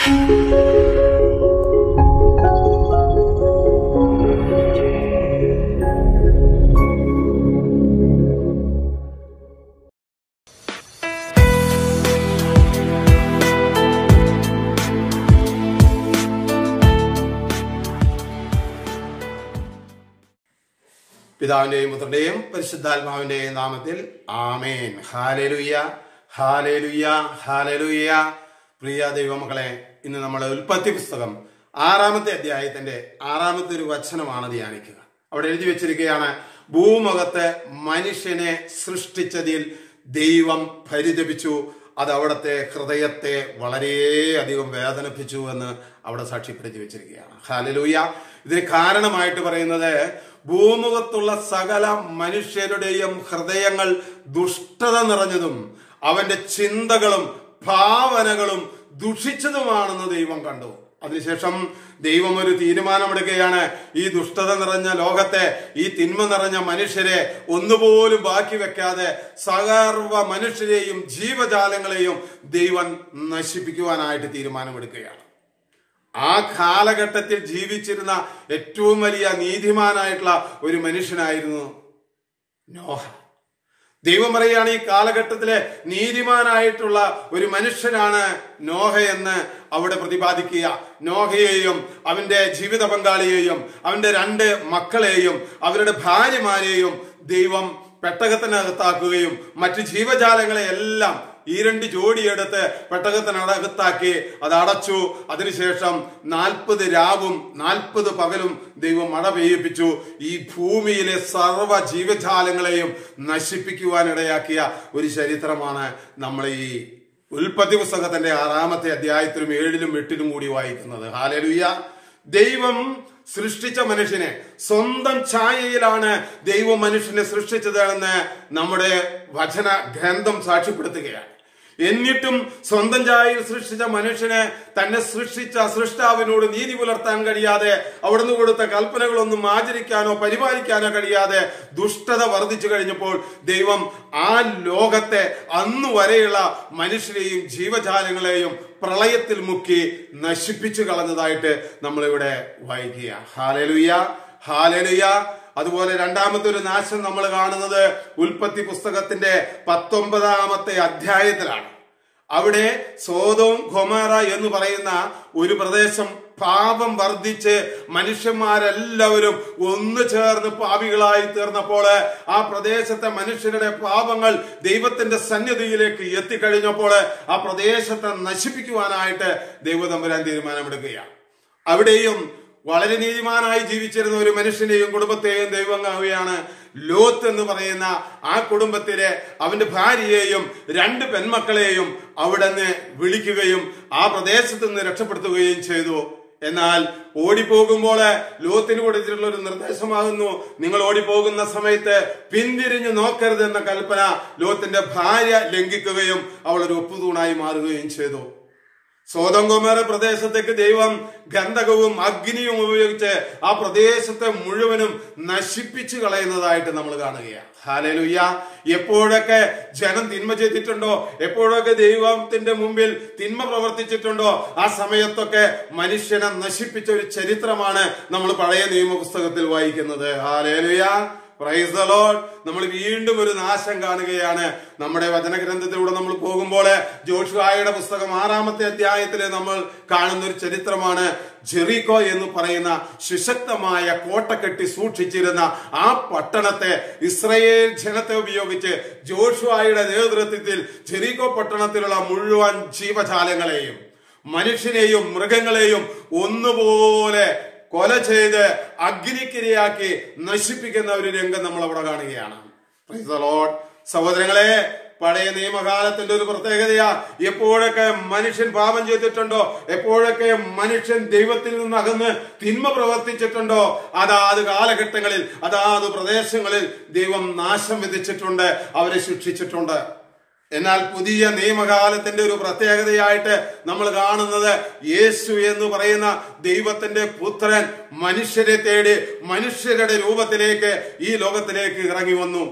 പിതാവിന്റെയും പുത്രന്റെയും പരിശുദ്ധാത്മാവിന്റെയും നാമത്തിൽ ആമേൻ ഹാലേലുയ്യ ഹാലേലുയ്യ ഹാലേലുയ്യ പ്രിയ ദൈവമക്കളെ ഇന്ന് നമ്മുടെ ഉൽപ്പത്തി പുസ്തകം ആറാമത്തെ അധ്യായത്തിന്റെ ആറാമത്തെ ഒരു വചനമാണ് ധ്യാനിക്കുക അവിടെ എഴുതി വെച്ചിരിക്കുകയാണ് ഭൂമുഖത്ത് മനുഷ്യനെ സൃഷ്ടിച്ചതിൽ ദൈവം പരിതപിച്ചു അത് അവിടുത്തെ ഹൃദയത്തെ വളരെയധികം വേദനിപ്പിച്ചു എന്ന് അവിടെ സാക്ഷ്യപ്പെടുത്തി വെച്ചിരിക്കുകയാണ് ഹാലലൂയ ഇതിന് കാരണമായിട്ട് പറയുന്നത് ഭൂമുഖത്തുള്ള സകല മനുഷ്യരുടെയും ഹൃദയങ്ങൾ ദുഷ്ടത നിറഞ്ഞതും അവന്റെ ചിന്തകളും ഭാവനകളും ദുഷിച്ചതുമാണെന്ന് ദൈവം കണ്ടു അതിനുശേഷം ദൈവം ഒരു തീരുമാനമെടുക്കുകയാണ് ഈ ദുഷ്ടത നിറഞ്ഞ ലോകത്തെ ഈ തിന്മ നിറഞ്ഞ മനുഷ്യരെ ഒന്നുപോലും ബാക്കി വെക്കാതെ സകർവ മനുഷ്യരെയും ജീവജാലങ്ങളെയും ദൈവം നശിപ്പിക്കുവാനായിട്ട് തീരുമാനമെടുക്കുകയാണ് ആ കാലഘട്ടത്തിൽ ജീവിച്ചിരുന്ന ഏറ്റവും വലിയ നീതിമാനായിട്ടുള്ള ഒരു മനുഷ്യനായിരുന്നു നോഹ ദൈവം പറയുകയാണ് ഈ കാലഘട്ടത്തിലെ നീതിമാനായിട്ടുള്ള ഒരു മനുഷ്യനാണ് നോഹ എന്ന് അവിടെ പ്രതിപാദിക്കുക നോഹയെയും അവന്റെ ജീവിത പങ്കാളിയെയും അവന്റെ രണ്ട് മക്കളെയും അവരുടെ ഭാര്യമാരെയും ദൈവം പെട്ടകത്തിനകത്താക്കുകയും മറ്റ് ജീവജാലങ്ങളെ എല്ലാം ഈ രണ്ട് ജോഡിയെടുത്ത് പെട്ടകത്തിനകത്താക്കി അത് അടച്ചു അതിനുശേഷം നാൽപ്പത് രാവും നാൽപ്പത് പകലും ദൈവം മഴ പെയ്യിപ്പിച്ചു ഈ ഭൂമിയിലെ സർവ്വ ജീവജാലങ്ങളെയും നശിപ്പിക്കുവാനിടയാക്കിയ ഒരു ചരിത്രമാണ് നമ്മൾ ഈ ഉൽപ്പത്തി പുസ്തകത്തിന്റെ ആറാമത്തെ അധ്യായത്തിലും ഏഴിലും എട്ടിലും കൂടി വായിക്കുന്നത് ഹാലലുയ്യ ദൈവം സൃഷ്ടിച്ച മനുഷ്യനെ സ്വന്തം ഛായയിലാണ് ദൈവം മനുഷ്യനെ സൃഷ്ടിച്ചതെന്ന് നമ്മുടെ വചന ഗ്രന്ഥം സാക്ഷ്യപ്പെടുത്തുകയാണ് എന്നിട്ടും സ്വന്തം ചായയിൽ സൃഷ്ടിച്ച മനുഷ്യന് തന്നെ സൃഷ്ടിച്ച സൃഷ്ടാവിനോട് നീതി പുലർത്താൻ കഴിയാതെ അവിടുന്ന് കൊടുത്ത കൽപ്പനകളൊന്നും ആചരിക്കാനോ പരിപാലിക്കാനോ കഴിയാതെ ദുഷ്ടത വർദ്ധിച്ചു കഴിഞ്ഞപ്പോൾ ദൈവം ആ ലോകത്തെ അന്നു വരെയുള്ള മനുഷ്യരെയും ജീവജാലങ്ങളെയും പ്രളയത്തിൽ മുക്കി നശിപ്പിച്ചു കളഞ്ഞതായിട്ട് നമ്മളിവിടെ വായിക്കുക ഹാലലുയ ഹാലലുയ അതുപോലെ രണ്ടാമത്തെ ഒരു നാശം നമ്മൾ കാണുന്നത് ഉൽപ്പത്തി പുസ്തകത്തിന്റെ പത്തൊമ്പതാമത്തെ അധ്യായത്തിലാണ് അവിടെ സോതവും ഖൊമാറ എന്ന് പറയുന്ന ഒരു പ്രദേശം പാപം വർദ്ധിച്ച് മനുഷ്യന്മാരെല്ലാവരും ഒന്നു ചേർന്ന് പാപികളായി തീർന്നപ്പോൾ ആ പ്രദേശത്തെ മനുഷ്യരുടെ പാപങ്ങൾ ദൈവത്തിന്റെ സന്നിധിയിലേക്ക് എത്തിക്കഴിഞ്ഞപ്പോൾ ആ പ്രദേശത്തെ നശിപ്പിക്കുവാനായിട്ട് ദൈവതമ്പുരാൻ തീരുമാനമെടുക്കുകയാണ് അവിടെയും വളരെ നീതിമാനായി ജീവിച്ചിരുന്ന ഒരു മനുഷ്യനെയും കുടുംബത്തെയും ദൈവം കാണുകയാണ് ലോത്ത് എന്ന് പറയുന്ന ആ കുടുംബത്തിലെ അവന്റെ ഭാര്യയെയും രണ്ട് പെൺമക്കളെയും അവിടെ നിന്ന് വിളിക്കുകയും ആ പ്രദേശത്ത് നിന്ന് രക്ഷപ്പെടുത്തുകയും ചെയ്തു എന്നാൽ ഓടിപ്പോകുമ്പോൾ ലോത്തിന് കൊടുത്തിട്ടുള്ള ഒരു നിർദ്ദേശമാകുന്നു നിങ്ങൾ ഓടിപ്പോകുന്ന സമയത്ത് പിന്തിരിഞ്ഞു നോക്കരുത് എന്ന കൽപ്പന ലോത്തിന്റെ ഭാര്യ ലംഘിക്കുകയും അവൾ ഒരു ഒപ്പുതൂണായി മാറുകയും ചെയ്തു സോതങ്കോമേറ പ്രദേശത്തേക്ക് ദൈവം ഗന്ധകവും അഗ്നിയും ഉപയോഗിച്ച് ആ പ്രദേശത്തെ മുഴുവനും നശിപ്പിച്ചു കളയുന്നതായിട്ട് നമ്മൾ കാണുകയാണ് ഹാലലുയ്യ എപ്പോഴൊക്കെ ജനം തിന്മ ചെയ്തിട്ടുണ്ടോ എപ്പോഴൊക്കെ ദൈവത്തിന്റെ മുമ്പിൽ തിന്മ പ്രവർത്തിച്ചിട്ടുണ്ടോ ആ സമയത്തൊക്കെ മനുഷ്യനെ നശിപ്പിച്ച ഒരു ചരിത്രമാണ് നമ്മൾ പഴയ നിയമപുസ്തകത്തിൽ വായിക്കുന്നത് ഹാലേലുയ്യ പ്രൈസ് ദ ലോഡ് നമ്മൾ വീണ്ടും ഒരു നാശം കാണുകയാണ് നമ്മുടെ വചനഗ്രന്ഥത്തിലൂടെ നമ്മൾ പോകുമ്പോൾ ജോഷുവായുടെ പുസ്തകം ആറാമത്തെ അധ്യായത്തിൽ നമ്മൾ കാണുന്ന ഒരു ചരിത്രമാണ് ജെറിക്കോ എന്ന് പറയുന്ന സുശക്തമായ കോട്ട കെട്ടി സൂക്ഷിച്ചിരുന്ന ആ പട്ടണത്തെ ഇസ്രയേൽ ജനത്തെ ഉപയോഗിച്ച് ജോഷുവായുടെ നേതൃത്വത്തിൽ ജെറിക്കോ പട്ടണത്തിലുള്ള മുഴുവൻ ജീവജാലങ്ങളെയും മനുഷ്യനെയും മൃഗങ്ങളെയും ഒന്നുപോലെ കൊല ചെയ്ത് അഗ്നിക്കിരയാക്കി നശിപ്പിക്കുന്ന ഒരു രംഗം നമ്മൾ അവിടെ കാണുകയാണ് Praise the Lord. സഹോദരങ്ങളെ പഴയ നിയമകാലത്തിന്റെ ഒരു പ്രത്യേകതയാ എപ്പോഴൊക്കെ മനുഷ്യൻ പാപം ചെയ്തിട്ടുണ്ടോ എപ്പോഴൊക്കെ മനുഷ്യൻ ദൈവത്തിൽ നിന്ന് അകന്ന് തിന്മ പ്രവർത്തിച്ചിട്ടുണ്ടോ അതാത് കാലഘട്ടങ്ങളിൽ അതാത് പ്രദേശങ്ങളിൽ ദൈവം നാശം വിധിച്ചിട്ടുണ്ട് അവരെ ശിക്ഷിച്ചിട്ടുണ്ട് എന്നാൽ പുതിയ നിയമകാലത്തിന്റെ ഒരു പ്രത്യേകതയായിട്ട് നമ്മൾ കാണുന്നത് യേശു എന്ന് പറയുന്ന ദൈവത്തിന്റെ പുത്രൻ മനുഷ്യരെ തേടി മനുഷ്യരുടെ രൂപത്തിലേക്ക് ഈ ലോകത്തിലേക്ക് ഇറങ്ങി വന്നു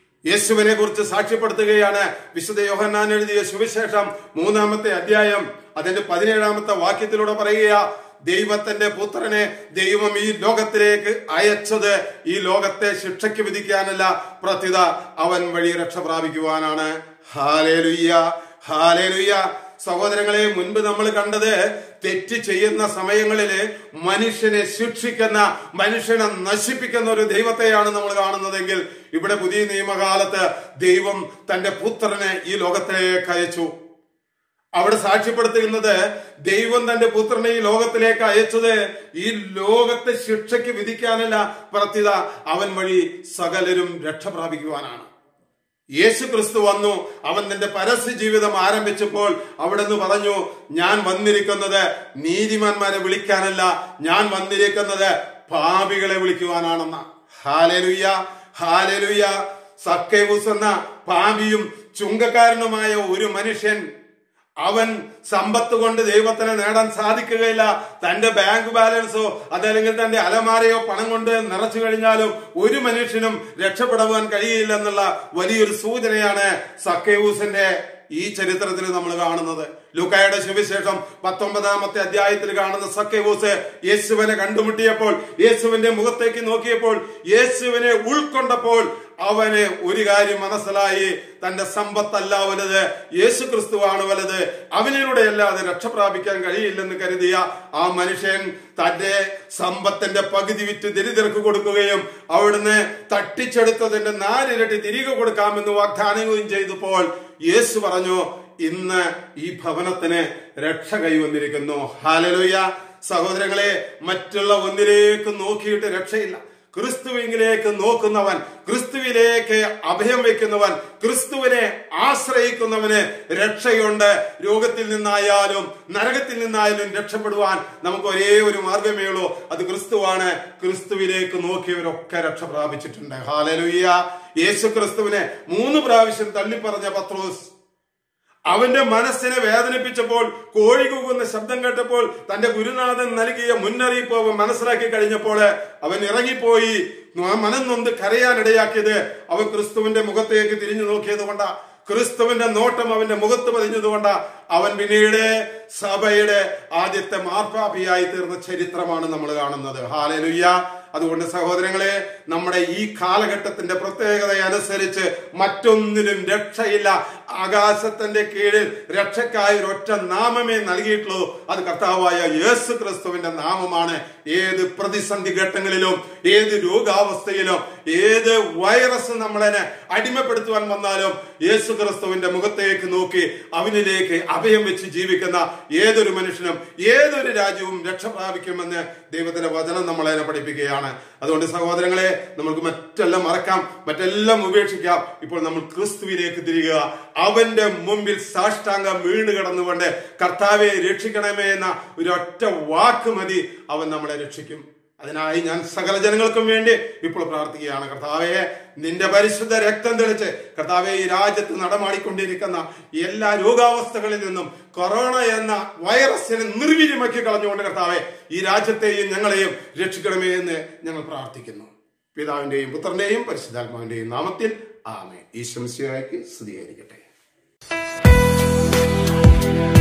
യേശുവിനെ കുറിച്ച് സാക്ഷ്യപ്പെടുത്തുകയാണ് വിശുദ്ധ യോഹന്നാൻ എഴുതിയ സുവിശേഷം മൂന്നാമത്തെ അധ്യായം അതിന്റെ പതിനേഴാമത്തെ വാക്യത്തിലൂടെ പറയുക ദൈവത്തിന്റെ പുത്രനെ ദൈവം ഈ ലോകത്തിലേക്ക് അയച്ചത് ഈ ലോകത്തെ ശിക്ഷയ്ക്ക് വിധിക്കാനല്ല പ്രത്യുത അവൻ വഴി രക്ഷ പ്രാപിക്കുവാനാണ് ഹാലേലുയ്യ ഹാലേലുയ്യ സഹോദരങ്ങളെ മുൻപ് നമ്മൾ കണ്ടത് തെറ്റ് ചെയ്യുന്ന സമയങ്ങളില് മനുഷ്യനെ ശിക്ഷിക്കുന്ന മനുഷ്യനെ നശിപ്പിക്കുന്ന ഒരു ദൈവത്തെയാണ് നമ്മൾ കാണുന്നതെങ്കിൽ ഇവിടെ പുതിയ നിയമകാലത്ത് ദൈവം തന്റെ പുത്രനെ ഈ ലോകത്തിലേക്ക് അയച്ചു അവിടെ സാക്ഷ്യപ്പെടുത്തുന്നത് ദൈവം തന്റെ പുത്രനെ ഈ ലോകത്തിലേക്ക് അയച്ചത് ഈ ലോകത്തെ ശിക്ഷയ്ക്ക് വിധിക്കാനല്ല പ്രത്യുത അവൻ വഴി സകലരും രക്ഷ പ്രാപിക്കുവാനാണ് യേശു ക്രിസ്തു വന്നു അവൻ തന്റെ പരസ്യ ജീവിതം ആരംഭിച്ചപ്പോൾ അവിടെ നിന്ന് പറഞ്ഞു ഞാൻ വന്നിരിക്കുന്നത് നീതിമാന്മാരെ വിളിക്കാനല്ല ഞാൻ വന്നിരിക്കുന്നത് പാപികളെ വിളിക്കുവാനാണെന്ന ഹാലലുയ്യ ഹാലലുയ്യ സക്കേബൂസ് എന്ന പാപിയും ചുങ്കക്കാരനുമായ ഒരു മനുഷ്യൻ അവൻ സമ്പത്ത് കൊണ്ട് ദൈവത്തിന് നേടാൻ സാധിക്കുകയില്ല തന്റെ ബാങ്ക് ബാലൻസോ അതല്ലെങ്കിൽ തന്റെ അലമാരയോ പണം കൊണ്ട് നിറച്ചു കഴിഞ്ഞാലും ഒരു മനുഷ്യനും രക്ഷപ്പെടുവാൻ കഴിയില്ലെന്നുള്ള വലിയൊരു സൂചനയാണ് സക്കേവൂസിന്റെ ഈ ചരിത്രത്തിൽ നമ്മൾ കാണുന്നത് ലൂക്കായുടെ സുവിശേഷം പത്തൊമ്പതാമത്തെ അധ്യായത്തിൽ കാണുന്ന സക്കേവൂസ് യേശുവിനെ കണ്ടുമുട്ടിയപ്പോൾ യേശുവിന്റെ മുഖത്തേക്ക് നോക്കിയപ്പോൾ യേശുവിനെ ഉൾക്കൊണ്ടപ്പോൾ അവന് ഒരു കാര്യം മനസ്സിലായി തന്റെ സമ്പത്തല്ല വലുത് യേശു ക്രിസ്തുവാണ് വലുത് അവനിലൂടെ അല്ലാതെ രക്ഷ പ്രാപിക്കാൻ കഴിയില്ലെന്ന് കരുതിയ ആ മനുഷ്യൻ തന്റെ സമ്പത്തിന്റെ പകുതി വിറ്റ് ദരിദ്രർക്ക് കൊടുക്കുകയും അവിടുന്ന് തട്ടിച്ചെടുത്തതിന്റെ നാലിരട്ടി തിരികെ കൊടുക്കാമെന്ന് വാഗ്ദാനവും ചെയ്തപ്പോൾ യേശു പറഞ്ഞു ഇന്ന് ഈ ഭവനത്തിന് രക്ഷ കൈവന്നിരിക്കുന്നു ഹാലലുയ സഹോദരങ്ങളെ മറ്റുള്ള ഒന്നിലേക്ക് നോക്കിയിട്ട് രക്ഷയില്ല ക്രിസ്തുവിലേക്ക് നോക്കുന്നവൻ ക്രിസ്തുവിലേക്ക് അഭയം വെക്കുന്നവൻ ക്രിസ്തുവിനെ ആശ്രയിക്കുന്നവന് രക്ഷയുണ്ട് രോഗത്തിൽ നിന്നായാലും നരകത്തിൽ നിന്നായാലും രക്ഷപ്പെടുവാൻ നമുക്ക് ഒരേ ഒരു മാർഗമേ ഉള്ളൂ അത് ക്രിസ്തുവാണ് ക്രിസ്തുവിലേക്ക് നോക്കിയവരൊക്കെ രക്ഷ പ്രാപിച്ചിട്ടുണ്ട് ഹാലലുയ്യ യേശു ക്രിസ്തുവിനെ മൂന്ന് പ്രാവശ്യം തള്ളിപ്പറഞ്ഞ പത്രോസ് അവന്റെ മനസ്സിനെ വേദനിപ്പിച്ചപ്പോൾ കോഴി കൂകുന്ന ശബ്ദം കേട്ടപ്പോൾ തന്റെ ഗുരുനാഥൻ നൽകിയ മുന്നറിയിപ്പ് അവൻ മനസ്സിലാക്കി കഴിഞ്ഞപ്പോൾ അവൻ ഇറങ്ങിപ്പോയി മനം നൊന്ത് കരയാനിടയാക്കിയത് അവൻ ക്രിസ്തുവിന്റെ മുഖത്തേക്ക് തിരിഞ്ഞു നോക്കിയത് കൊണ്ടാ ക്രിസ്തുവിന്റെ നോട്ടം അവന്റെ മുഖത്ത് പതിഞ്ഞതുകൊണ്ടാ അവൻ പിന്നീട് സഭയുടെ ആദ്യത്തെ മാർപ്പാപിയായി തീർന്ന ചരിത്രമാണ് നമ്മൾ കാണുന്നത് ഹാലലുയ്യ അതുകൊണ്ട് സഹോദരങ്ങളെ നമ്മുടെ ഈ കാലഘട്ടത്തിന്റെ പ്രത്യേകത അനുസരിച്ച് മറ്റൊന്നിനും രക്ഷയില്ല ആകാശത്തിന്റെ കീഴിൽ രക്ഷക്കായി ഒരൊറ്റ നാമമേ നൽകിയിട്ടുള്ളൂ അത് കർത്താവായ യേസു ക്രിസ്തുവിന്റെ നാമമാണ് ഏത് പ്രതിസന്ധി ഘട്ടങ്ങളിലും ഏത് രോഗാവസ്ഥയിലും ഏത് വൈറസ് നമ്മളെ അടിമപ്പെടുത്തുവാൻ വന്നാലും യേസു ക്രിസ്തുവിന്റെ മുഖത്തേക്ക് നോക്കി അവനിലേക്ക് അഭയം വെച്ച് ജീവിക്കുന്ന ഏതൊരു മനുഷ്യനും ഏതൊരു രാജ്യവും രക്ഷ പ്രാപിക്കുമെന്ന് ദൈവത്തിന്റെ വചനം നമ്മളെ പഠിപ്പിക്കുകയാണ് അതുകൊണ്ട് സഹോദരങ്ങളെ നമുക്ക് മറ്റെല്ലാം മറക്കാം മറ്റെല്ലാം ഉപേക്ഷിക്കാം ഇപ്പോൾ നമ്മൾ ക്രിസ്തുവിലേക്ക് തിരികുക അവന്റെ മുമ്പിൽ സാഷ്ടാംഗം വീണ് കിടന്നുകൊണ്ട് കർത്താവെ രക്ഷിക്കണമേ എന്ന ഒരൊറ്റ വാക്ക് മതി അവൻ നമ്മളെ രക്ഷിക്കും അതിനായി ഞാൻ സകല ജനങ്ങൾക്കും വേണ്ടി ഇപ്പോൾ പ്രാർത്ഥിക്കുകയാണ് കർത്താവെ നിന്റെ പരിശുദ്ധ രക്തം തെളിച്ച് കർത്താവെ ഈ രാജ്യത്ത് നടമാടിക്കൊണ്ടിരിക്കുന്ന എല്ലാ രോഗാവസ്ഥകളിൽ നിന്നും കൊറോണ എന്ന വൈറസിനെ നിർവീര്യമാക്കി കളഞ്ഞുകൊണ്ട് കർത്താവെ ഈ രാജ്യത്തെയും ഞങ്ങളെയും രക്ഷിക്കണമേ എന്ന് ഞങ്ങൾ പ്രാർത്ഥിക്കുന്നു പിതാവിന്റെയും പുത്രന്റെയും പരിശുദ്ധാത്മാവിന്റെയും നാമത്തിൽ ആമേ ഈശ്വംസിയാക്കി സ്തുതിയായിരിക്കട്ടെ